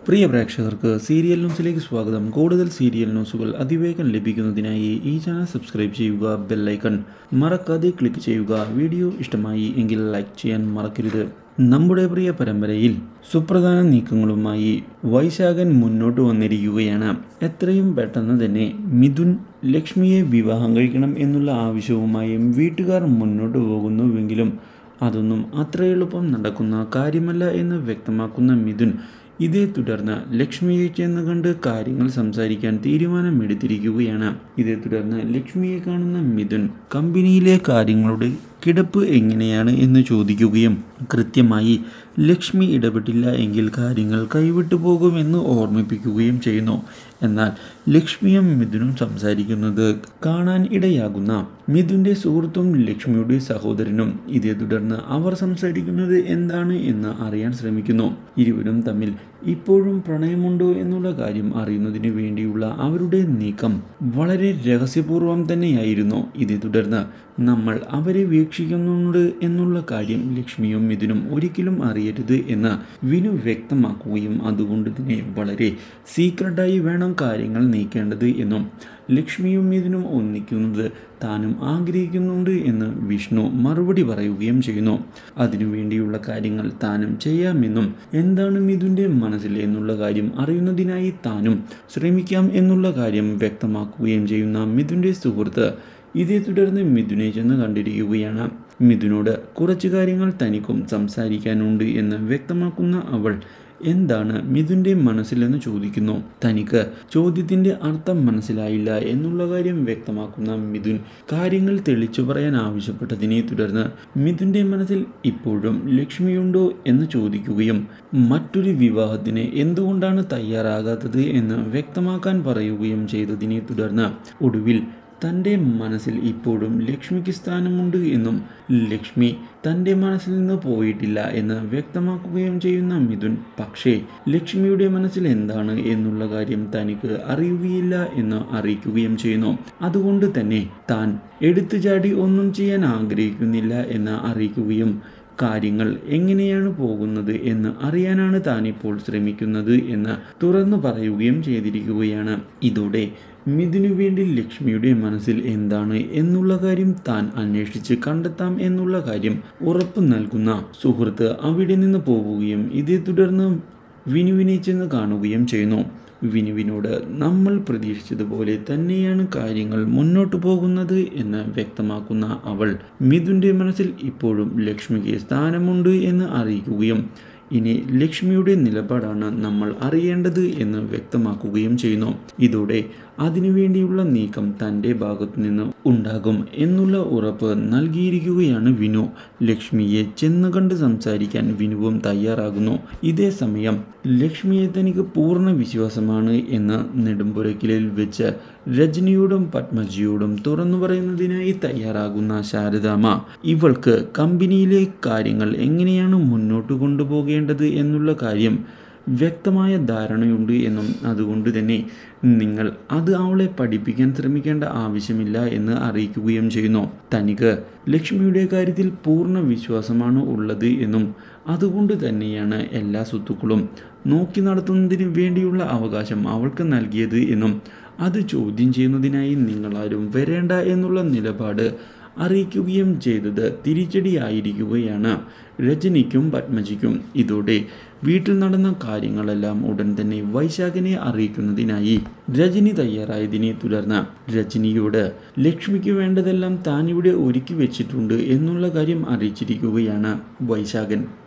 പ്രിയ പ്രേക്ഷകർക്ക് സീരിയൽ ന്യൂസിലേക്ക് സ്വാഗതം കൂടുതൽ സീരിയൽ ന്യൂസുകൾ അതിവേഗം ലഭിക്കുന്നതിനായി ഈ ചാനൽ സബ്സ്ക്രൈബ് ചെയ്യുക ബെല്ലൈക്കൺ മറക്കാതെ ക്ലിക്ക് ചെയ്യുക വീഡിയോ ഇഷ്ടമായി എങ്കിൽ ലൈക്ക് ചെയ്യാൻ മറക്കരുത് നമ്മുടെ പ്രിയ പരമ്പരയിൽ സുപ്രധാന നീക്കങ്ങളുമായി വൈശാഖൻ മുന്നോട്ട് വന്നിരിക്കുകയാണ് എത്രയും പെട്ടെന്ന് തന്നെ മിഥുൻ ലക്ഷ്മിയെ വിവാഹം കഴിക്കണം എന്നുള്ള ആവശ്യവുമായും വീട്ടുകാർ മുന്നോട്ട് പോകുന്നുവെങ്കിലും അതൊന്നും അത്ര എളുപ്പം നടക്കുന്ന കാര്യമല്ല എന്ന് വ്യക്തമാക്കുന്ന മിഥുൻ ഇതേ തുടർന്ന് ലക്ഷ്മിയെ ചെന്ന് കണ്ട് കാര്യങ്ങൾ സംസാരിക്കാൻ തീരുമാനമെടുത്തിരിക്കുകയാണ് ഇതേ തുടർന്ന് ലക്ഷ്മിയെ കാണുന്ന മിഥുൻ കമ്പനിയിലെ കാര്യങ്ങളുടെ കിടപ്പ് എങ്ങനെയാണ് എന്ന് ചോദിക്കുകയും കൃത്യമായി ലക്ഷ്മി ഇടപെട്ടില്ല എങ്കിൽ കാര്യങ്ങൾ കൈവിട്ടു പോകുമെന്ന് ഓർമ്മിപ്പിക്കുകയും ചെയ്യുന്നു എന്നാൽ ലക്ഷ്മിയും മിഥുനും സംസാരിക്കുന്നത് കാണാൻ ഇടയാകുന്ന മിഥുൻ്റെ സുഹൃത്തും ലക്ഷ്മിയുടെ സഹോദരനും ഇതേ തുടർന്ന് അവർ സംസാരിക്കുന്നത് എന്താണ് എന്ന് അറിയാൻ ശ്രമിക്കുന്നു ഇരുവരും തമ്മിൽ ഇപ്പോഴും പ്രണയമുണ്ടോ എന്നുള്ള കാര്യം അറിയുന്നതിന് വേണ്ടിയുള്ള അവരുടെ നീക്കം വളരെ രഹസ്യപൂർവം തന്നെയായിരുന്നു ഇതേ തുടർന്ന് നമ്മൾ അവരെ വീക്ഷിക്കുന്നുണ്ട് എന്നുള്ള കാര്യം ലക്ഷ്മിയും മിഥുനും ഒരിക്കലും അറിയരുത് എന്ന് വിനു വ്യക്തമാക്കുകയും അതുകൊണ്ട് തന്നെ വളരെ സീക്രട്ടായി വേണം കാര്യങ്ങൾ നീക്കേണ്ടത് എന്നും ലക്ഷ്മിയും മിഥുനും ഒന്നിക്കുന്നത് താനും ആഗ്രഹിക്കുന്നുണ്ട് എന്ന് വിഷ്ണു മറുപടി പറയുകയും ചെയ്യുന്നു അതിനുവേണ്ടിയുള്ള കാര്യങ്ങൾ താനും ചെയ്യാമെന്നും എന്താണ് മിഥുൻ്റെ മനസ്സിൽ എന്നുള്ള കാര്യം അറിയുന്നതിനായി താനും ശ്രമിക്കാം എന്നുള്ള കാര്യം വ്യക്തമാക്കുകയും ചെയ്യുന്ന മിഥുൻ്റെ സുഹൃത്ത് ഇതേ തുടർന്ന് മിഥുനെ ചെന്ന് കണ്ടിരിക്കുകയാണ് മിഥുനോട് കുറച്ച് കാര്യങ്ങൾ തനിക്കും സംസാരിക്കാനുണ്ട് എന്ന് വ്യക്തമാക്കുന്ന അവൾ എന്താണ് മിഥുൻ്റെ മനസ്സിലെന്ന് ചോദിക്കുന്നു തനിക്ക് ചോദ്യത്തിൻ്റെ അർത്ഥം മനസ്സിലായില്ല എന്നുള്ള കാര്യം വ്യക്തമാക്കുന്ന മിഥുൻ കാര്യങ്ങൾ തെളിച്ചു പറയാൻ ആവശ്യപ്പെട്ടതിനെ തുടർന്ന് മിഥുൻ്റെ മനസ്സിൽ ഇപ്പോഴും ലക്ഷ്മിയുണ്ടോ എന്ന് ചോദിക്കുകയും മറ്റൊരു വിവാഹത്തിന് എന്തുകൊണ്ടാണ് തയ്യാറാകാത്തത് എന്ന് വ്യക്തമാക്കാൻ പറയുകയും ചെയ്തതിനെ തുടർന്ന് ഒടുവിൽ തൻ്റെ മനസ്സിൽ ഇപ്പോഴും ലക്ഷ്മിക്ക് സ്ഥാനമുണ്ട് എന്നും ലക്ഷ്മി തൻ്റെ മനസ്സിൽ നിന്ന് പോയിട്ടില്ല എന്ന് വ്യക്തമാക്കുകയും ചെയ്യുന്ന മിഥുൻ പക്ഷേ ലക്ഷ്മിയുടെ മനസ്സിൽ എന്താണ് എന്നുള്ള കാര്യം തനിക്ക് അറിയുകയില്ല എന്ന് അറിയിക്കുകയും ചെയ്യുന്നു അതുകൊണ്ട് തന്നെ താൻ എടുത്തുചാടി ഒന്നും ചെയ്യാൻ ആഗ്രഹിക്കുന്നില്ല എന്ന് അറിയിക്കുകയും കാര്യങ്ങൾ എങ്ങനെയാണ് പോകുന്നത് എന്ന് അറിയാനാണ് താനിപ്പോൾ ശ്രമിക്കുന്നത് എന്ന് തുറന്നു പറയുകയും ചെയ്തിരിക്കുകയാണ് ഇതോടെ മിഥുനു വേണ്ടി ലക്ഷ്മിയുടെ മനസ്സിൽ എന്താണ് എന്നുള്ള കാര്യം താൻ അന്വേഷിച്ച് കണ്ടെത്താം എന്നുള്ള കാര്യം ഉറപ്പു നൽകുന്ന സുഹൃത്ത് അവിടെ നിന്ന് പോവുകയും ഇതേ തുടർന്ന് വിനുവിനെ ചെന്ന് കാണുകയും ചെയ്യുന്നു വിനുവിനോട് നമ്മൾ പ്രതീക്ഷിച്ചതുപോലെ തന്നെയാണ് കാര്യങ്ങൾ മുന്നോട്ട് പോകുന്നത് എന്ന് വ്യക്തമാക്കുന്ന അവൾ മിഥുൻ്റെ മനസ്സിൽ ഇപ്പോഴും ലക്ഷ്മിക്ക് സ്ഥാനമുണ്ട് എന്ന് അറിയിക്കുകയും ഇനി ലക്ഷ്മിയുടെ നിലപാടാണ് നമ്മൾ അറിയേണ്ടത് എന്ന് വ്യക്തമാക്കുകയും ചെയ്യുന്നു ഇതോടെ അതിനുവേണ്ടിയുള്ള നീക്കം തൻ്റെ ഭാഗത്തു നിന്ന് ഉണ്ടാകും എന്നുള്ള ഉറപ്പ് നൽകിയിരിക്കുകയാണ് വിനു ലക്ഷ്മിയെ ചെന്ന് കണ്ട് സംസാരിക്കാൻ വിനുവും തയ്യാറാകുന്നു ഇതേ സമയം ലക്ഷ്മിയെ തനിക്ക് പൂർണ്ണ വിശ്വാസമാണ് എന്ന് നെടുമ്പുരക്കിലിൽ വെച്ച് രജനിയോടും പത്മജിയോടും തുറന്നു പറയുന്നതിനായി തയ്യാറാകുന്ന ശാരദാമ്മ ഇവൾക്ക് കമ്പനിയിലെ കാര്യങ്ങൾ എങ്ങനെയാണ് മുന്നോട്ട് കൊണ്ടുപോകേണ്ടത് എന്നുള്ള കാര്യം വ്യക്തമായ ധാരണയുണ്ട് എന്നും അതുകൊണ്ട് തന്നെ നിങ്ങൾ അത് അവളെ പഠിപ്പിക്കാൻ ശ്രമിക്കേണ്ട ആവശ്യമില്ല എന്ന് അറിയിക്കുകയും ചെയ്യുന്നു തനിക്ക് ലക്ഷ്മിയുടെ കാര്യത്തിൽ പൂർണ്ണ വിശ്വാസമാണ് ഉള്ളത് എന്നും അതുകൊണ്ട് തന്നെയാണ് എല്ലാ സ്വത്തുക്കളും നോക്കി നടത്തുന്നതിന് വേണ്ടിയുള്ള അവകാശം അവൾക്ക് നൽകിയത് എന്നും അത് ചോദ്യം ചെയ്യുന്നതിനായി നിങ്ങളാരും വരേണ്ട എന്നുള്ള നിലപാട് അറിയിക്കുകയും ചെയ്തത് തിരിച്ചടിയായിരിക്കുകയാണ് രജനിക്കും പത്മജിക്കും ഇതോടെ വീട്ടിൽ നടന്ന കാര്യങ്ങളെല്ലാം ഉടൻ തന്നെ വൈശാഖനെ അറിയിക്കുന്നതിനായി രജനി തയ്യാറായതിനെ തുടർന്ന് രജനിയോട് ലക്ഷ്മിക്ക് വേണ്ടതെല്ലാം താൻ ഇവിടെ ഒരുക്കി വെച്ചിട്ടുണ്ട് എന്നുള്ള കാര്യം അറിയിച്ചിരിക്കുകയാണ് വൈശാഖൻ